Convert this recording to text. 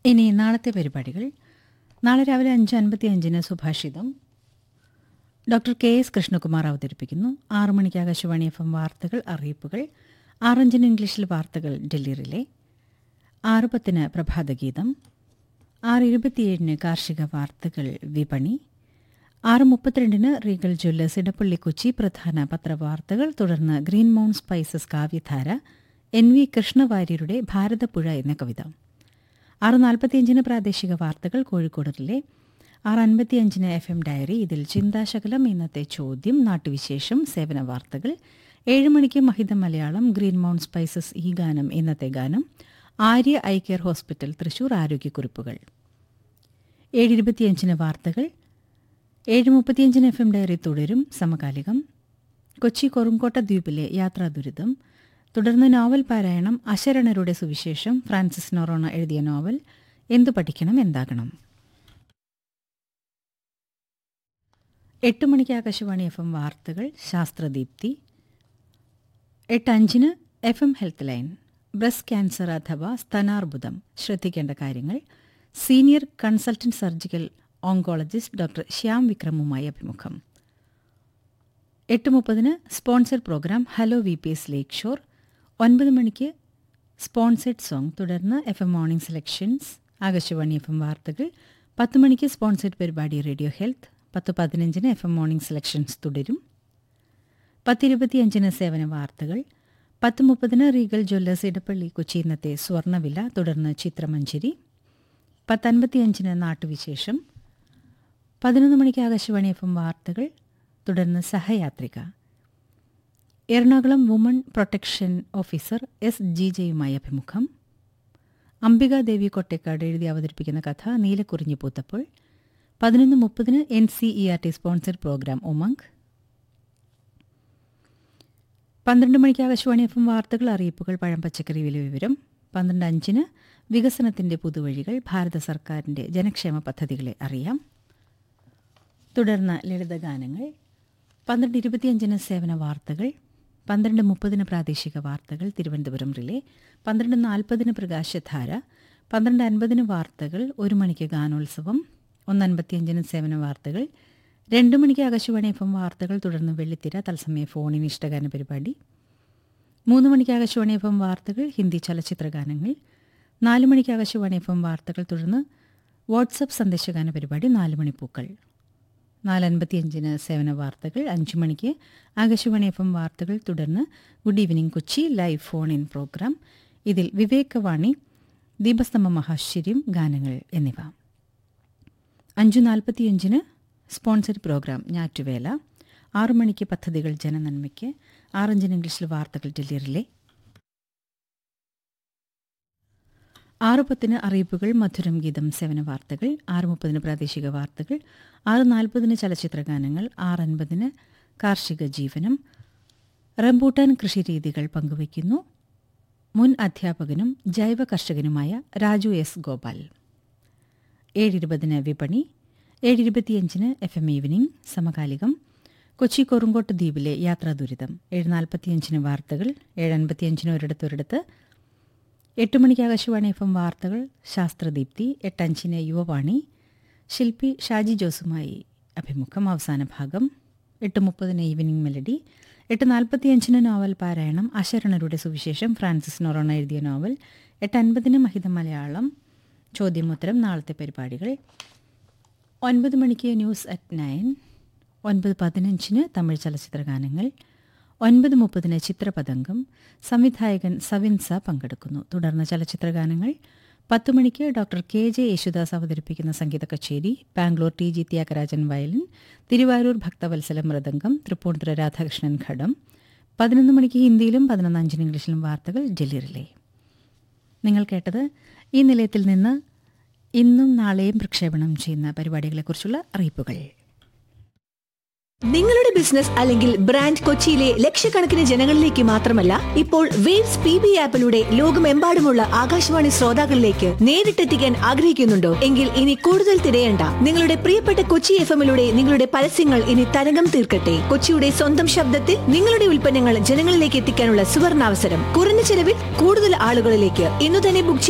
ഇനി നാളത്തെ പരിപാടികൾ നാളെ രാവിലെ അഞ്ച് അൻപത്തി അഞ്ചിന് സുഭാഷിതം ഡോക്ടർ കെ എസ് കൃഷ്ണകുമാർ അവതരിപ്പിക്കുന്നു ആറു മണിക്ക് ആകാശവാണി എഫ് എം വാർത്തകൾ അറിയിപ്പുകൾ ആറഞ്ചിന് ഇംഗ്ലീഷിൽ വാർത്തകൾ ഡൽഹി റിലേ ആറ് പത്തിന് പ്രഭാതഗീതം ആറ് ഇരുപത്തിയേഴിന് കാർഷിക വാർത്തകൾ വിപണി ആറ് മുപ്പത്തിരണ്ടിന് റീഗൽ ജ്വല്ലേഴ്സ് ഇടപ്പള്ളി കൊച്ചി പ്രധാന പത്രവാർത്തകൾ തുടർന്ന് green mount spices Kavyadhara N V കൃഷ്ണവാര്യരുടെ ഭാരതപ്പുഴ എന്ന കവിത ആറ് നാൽപ്പത്തിയഞ്ചിന് പ്രാദേശിക വാർത്തകൾ കോഴിക്കോട് റിലേ ആറ് അൻപത്തിയഞ്ചിന് എഫ് എം ഡയറി ഇതിൽ ചിന്താശകലം ഇന്നത്തെ ചോദ്യം നാട്ടുവിശേഷം സേവന വാർത്തകൾ ഏഴ് മണിക്ക് Mahitha Malayalam green mount spices ഈ ഗാനം ഇന്നത്തെ ഗാനം Arya eye care hospital Thrissur ആരോഗ്യക്കുറിപ്പുകൾ ഏഴ് ഇരുപത്തിയഞ്ചിന് വാർത്തകൾ ഏഴ് മുപ്പത്തിയഞ്ചിന് എഫ് എം ഡയറി തുടരും സമകാലികം കൊച്ചി കൊറുങ്കോട്ട ദ്വീപിലെ യാത്രാ ദുരിതം തുടർന്ന് നോവൽ പാരായണം അശരണരുടെ സുവിശേഷം ഫ്രാൻസിസ് നൊറോണ എഴുതിയ നോവൽ എന്തു പഠിക്കണം എന്താകണം എട്ട് മണിക്ക് ആകാശവാണി എഫ് എം വാർത്തകൾ ശാസ്ത്രദീപ്തി എട്ട് അഞ്ചിന് F M health line breast cancer അഥവാ സ്തനാർബുദം ശ്രദ്ധിക്കേണ്ട കാര്യങ്ങൾ senior consultant surgical oncologist doctor Shyam വിക്രമുമായി അഭിമുഖം എട്ട് മുപ്പതിന് sponsor program hello V P S lake shore ഒൻപത് മണിക്ക് സ്പോൺസേഡ് സോങ് തുടർന്ന് F M morning selections Akashvani F M വാർത്തകൾ പത്ത് മണിക്ക് സ്പോൺസേഡ് പരിപാടി റേഡിയോ ഹെൽത്ത് പത്ത് പതിനഞ്ചിന് എഫ് എം മോർണിംഗ് സെലക്ഷൻസ് തുടരും പത്തിരുപത്തിയഞ്ചിന് സേവന വാർത്തകൾ പത്ത് മുപ്പതിന് റീഗൽ ജ്വല്ലേഴ്സ് ഇടപ്പള്ളി കൊച്ചി ഇന്നത്തെ സ്വർണ്ണവില തുടർന്ന് ചിത്രമഞ്ചേരി പത്തൻപത്തിയഞ്ചിന് നാട്ടുവിശേഷം പതിനൊന്ന് മണിക്ക് ആകാശവാണി എഫ് എം വാർത്തകൾ തുടർന്ന് Sahayathrika Ernakulam woman protection officer S G ജെയുമായി അഭിമുഖം അംബികാദേവി കൊട്ടേക്കാട് എഴുതി അവതരിപ്പിക്കുന്ന കഥ നീലക്കുറിഞ്ഞു പൂത്തപ്പോൾ പതിനൊന്ന് മുപ്പതിന് N C E R T sponsor program Umang പന്ത്രണ്ട് മണിക്ക് ആകാശവാണി എഫ് എം വാർത്തകൾ അറിയിപ്പുകൾ പഴം പച്ചക്കറി വില വിവരം പന്ത്രണ്ട് അഞ്ചിന് വികസനത്തിന്റെ പുതുവഴികൾ ഭാരത സർക്കാരിന്റെ ജനക്ഷേമ പദ്ധതികളെ അറിയാം തുടർന്ന് ലളിതഗാനങ്ങൾ പന്ത്രണ്ട് ഇരുപത്തിയഞ്ചിന് സേവന വാർത്തകൾ പന്ത്രണ്ട് മുപ്പതിന് പ്രാദേശിക വാർത്തകൾ തിരുവനന്തപുരം റിലേ പന്ത്രണ്ട് നാൽപ്പതിന് പ്രകാശധാര പന്ത്രണ്ട് അൻപതിന് വാർത്തകൾ ഒരു മണിക്ക് ഗാനോത്സവം ഒന്ന് അൻപത്തിയഞ്ചിന് സേവന വാർത്തകൾ രണ്ട് മണിക്ക് ആകാശവാണി എഫ് എം വാർത്തകൾ തുടർന്ന് വെള്ളിത്തിര തത്സമയ ഫോണിന് ഇഷ്ടഗാന പരിപാടി മൂന്ന് മണിക്ക് ആകാശവാണി എഫ് എം വാർത്തകൾ ഹിന്ദി ചലച്ചിത്ര ഗാനങ്ങൾ നാല് മണിക്ക് ആകാശവാണി എഫ് എം വാർത്തകൾ തുടർന്ന് വാട്സപ്പ് സന്ദേശഗാന പരിപാടി നാല് മണിപ്പൂക്കൾ നാലൻപത്തിയഞ്ചിന് സേവന വാർത്തകൾ അഞ്ചു മണിക്ക് ആകാശവാണി എഫ് എം വാർത്തകൾ തുടർന്ന് good evening Kochi live phone in program ഇതിൽ വിവേകവാണി ദീപസ്തംഭ മഹാശ്ചര്യം ഗാനങ്ങൾ എന്നിവ അഞ്ചു നാൽപ്പത്തിയഞ്ചിന് സ്പോൺസർ പ്രോഗ്രാം ഞാറ്റുവേല ആറു മണിക്ക് പദ്ധതികൾ ജനനന്മയ്ക്ക് ആറഞ്ചിന് ഇംഗ്ലീഷിൽ വാർത്തകൾ ഡൽഹിയിലെ ആറ് പത്തിന് അറിയിപ്പുകൾ മധുരം ഗീതം സേവന വാർത്തകൾ ആറ് മുപ്പതിന് പ്രാദേശിക വാർത്തകൾ ആറ് നാൽപ്പതിന് ചലച്ചിത്ര ഗാനങ്ങൾ ആറ് അൻപതിന് കാർഷിക ജീവനം റംബൂട്ടാൻ കൃഷിരീതികൾ പങ്കുവയ്ക്കുന്നു മുൻ അധ്യാപകനും ജൈവ കർഷകനുമായ രാജു എസ് ഗോപാൽ ഏഴിരുപതിന് വിപണി ഏഴിരുപത്തിയഞ്ചിന് എഫ് എം ഈവനിംഗ് സമകാലികം കൊച്ചി കൊറുങ്കോട്ട് ദ്വീപിലെ യാത്രാ ദുരിതം ഏഴ് നാൽപ്പത്തിയഞ്ചിന് വാർത്തകൾ ഏഴ് അൻപത്തിയഞ്ചിന് ഒരിടത്തൊരിടത്ത് എട്ട് മണിക്ക് ആകാശവാണി എഫ് എം വാർത്തകൾ ശാസ്ത്രദീപ്തി എട്ടഞ്ചിന് യുവവാണി ശില്പി ഷാജി ജോസുമായി അഭിമുഖം അവസാന ഭാഗം എട്ട് മുപ്പതിന് ഈവനിംഗ് മെലഡി എട്ട് നാൽപ്പത്തിയഞ്ചിന് നോവൽ പാരായണം അശരണരുടെ സുവിശേഷം ഫ്രാൻസിസ് നൊറോണ എഴുതിയ നോവൽ എട്ട് അൻപതിന് മഹിത മലയാളം ചോദ്യമുത്തരം നാളത്തെ പരിപാടികൾ ഒൻപത് മണിക്ക് ന്യൂസ് അറ്റ് നയൻ ഒൻപത് പതിനഞ്ചിന് തമിഴ് ചലച്ചിത്ര ഗാനങ്ങൾ ഒൻപത് മുപ്പതിന് ചിത്രപതംഗം സംവിധായകൻ സവിൻസ പങ്കെടുക്കുന്നു തുടർന്ന് ചലച്ചിത്ര ഗാനങ്ങൾ പത്ത് മണിക്ക് ഡോക്ടർ കെ ജെ യേശുദാസ് അവതരിപ്പിക്കുന്ന സംഗീത കച്ചേരി Bangalore T G Thyagarajan violin Thiruvarur Bhakthavatsala mridangam Thrippunithura Radhakrishnan ghatam പതിനൊന്ന് മണിക്ക് ഹിന്ദിയിലും പതിനൊന്ന് അഞ്ചിന് ഇംഗ്ലീഷിലും വാർത്തകൾ ജലീറിലെ നിങ്ങൾ കേട്ടത് ഈ നിലയത്തിൽ നിന്ന് ഇന്നും നാളെയും പ്രക്ഷേപണം ചെയ്യുന്ന പരിപാടികളെക്കുറിച്ചുള്ള അറിയിപ്പുകൾ നിങ്ങളുടെ ബിസിനസ് അല്ലെങ്കിൽ ബ്രാൻഡ് കൊച്ചിയിലെ ലക്ഷക്കണക്കിന് ജനങ്ങളിലേക്ക് മാത്രമല്ല ഇപ്പോൾ വേവ്സ് പി ബി ആപ്പിലൂടെ ലോകമെമ്പാടുമുള്ള ആകാശവാണി ശ്രോതാക്കളിലേക്ക് നേരിട്ടെത്തിക്കാൻ ആഗ്രഹിക്കുന്നുണ്ടോ എങ്കിൽ ഇനി കൂടുതൽ തിരയണ്ട നിങ്ങളുടെ പ്രിയപ്പെട്ട കൊച്ചി എഫ് എമ്മിലൂടെ നിങ്ങളുടെ പരസ്യങ്ങൾ ഇനി തരംഗം തീർക്കട്ടെ കൊച്ചിയുടെ സ്വന്തം ശബ്ദത്തിൽ നിങ്ങളുടെ ഉൽപ്പന്നങ്ങൾ ജനങ്ങളിലേക്ക് എത്തിക്കാനുള്ള സുവർണാവസരം കുറഞ്ഞ ചെലവിൽ കൂടുതൽ ആളുകളിലേക്ക് ഇന്നു തന്നെ ബുക്ക്